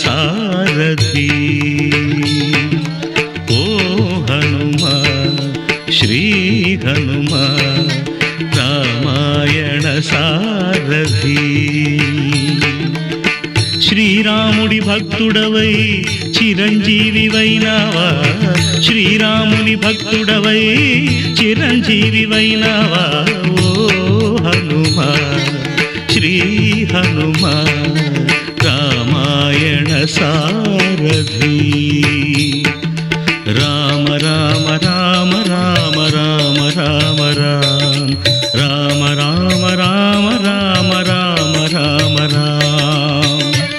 సారథి ఓ హనుమ శ్రీ హనుమ రామాయణ సారథి శ్రీరాముడి భక్తుడవై చిరంజీవివైనావా శ్రీరాముని భక్తుడవై చిరంజీవివైనావా ఓ హనుమ శ్రీ హనుమ రామాయణ సారథి రామ రామ రామ రామ రామ రామ రామ రామ రామ రామ రామ రామ రామ రామ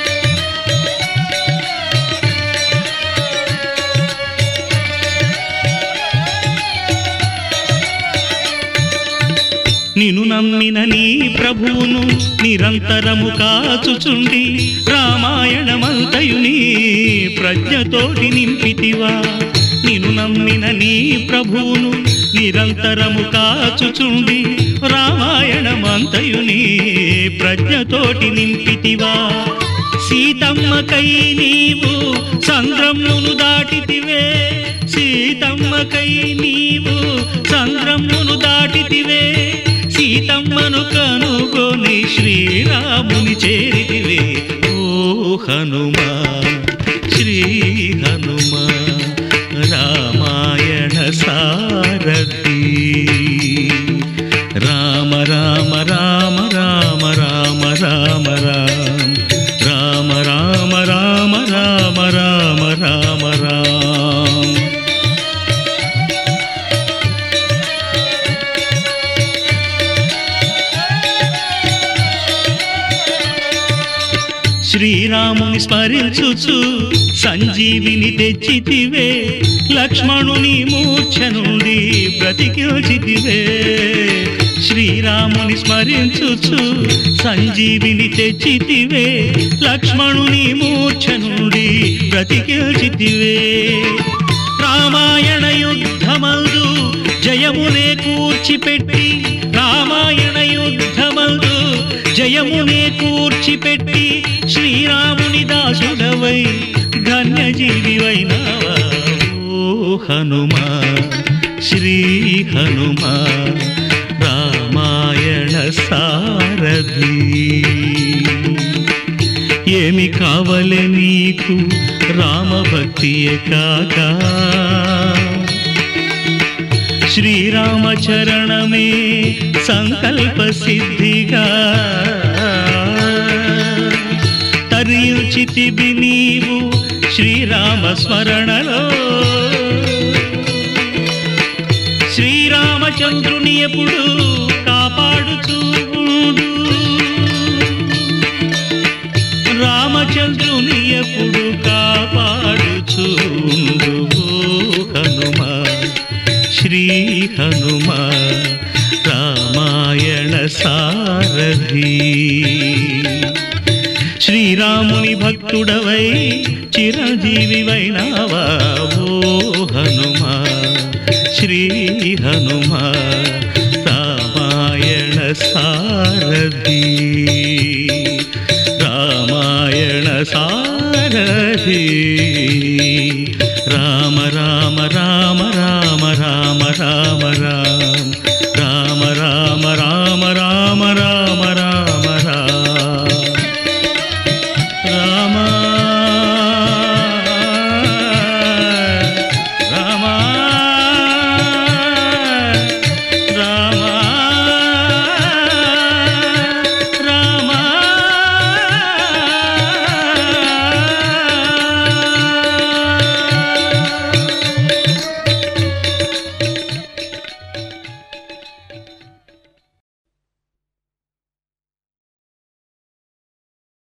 నిను నమ్మిన నీ ప్రభువును నిరంతరము కాచుచుండి రామాయణమంతయు నీ ప్రజ్ఞతోటి నింపితివా నిను నమ్మిన నీ ప్రభువును నిరంతరము కాచుచుండి రామాయణమంతయు నీ ప్రజ్ఞతోటి నింపితివా సీతమ్మకై నీవు సంద్రమును దాటితివే సీతమ్మకై నీవు సంద్రమును దాటితివే సీతమ్మను కనుగొని శ్రీరాముని చేరితివే ఓ హనుమ శ్రీ హనుమ రామాయణ సారథి రామ రామ రామ రామ రామ రామ రామ రామ రామ రామ రామ రామ రామ రామ శ్రీరాముని స్మరించుచు సంజీవిని తెచ్చితివే లక్ష్మణుని మూర్ఛ నుండి బ్రతికిల్చితివే శ్రీరాముని స్మరించుచు సంజీవిని తెచ్చితివే లక్ష్మణుని మూర్ఛ నుండి బ్రతికిల్చితివే రామాయణ యుద్ధమందు జయమునే కూర్చిపెట్టి రామాయణ యుద్ధమందు జయమునే కూర్చిపెట్టి శ్రీరాముని దాసుడవై ధన్యజీవివైనావా ఓ హనుమ శ్రీ హనుమ రామాయణ సారథి ఏమి కావలే నీకు రామభక్తియే కాక శ్రీరామచరణమే సంకల్ప సిద్ధిగా తరియుచితివి నీవు శ్రీరామ స్మరణలో శ్రీరామచంద్రుని ఎప్పుడు కాపాడుతూ ఉండు రామచంద్రుని ఎప్పుడు కాపాడుచుండు హనుమ శ్రీ హనుమ రామాయణ సారథి శ్రీరాముని భక్తుడవై చిరంజీవివైనావా ఓ హనుమ శ్రీ హనుమ రామాయణ సారథి రామాయణ సారథి రామ రామ రామ రామ రామ రామ రామ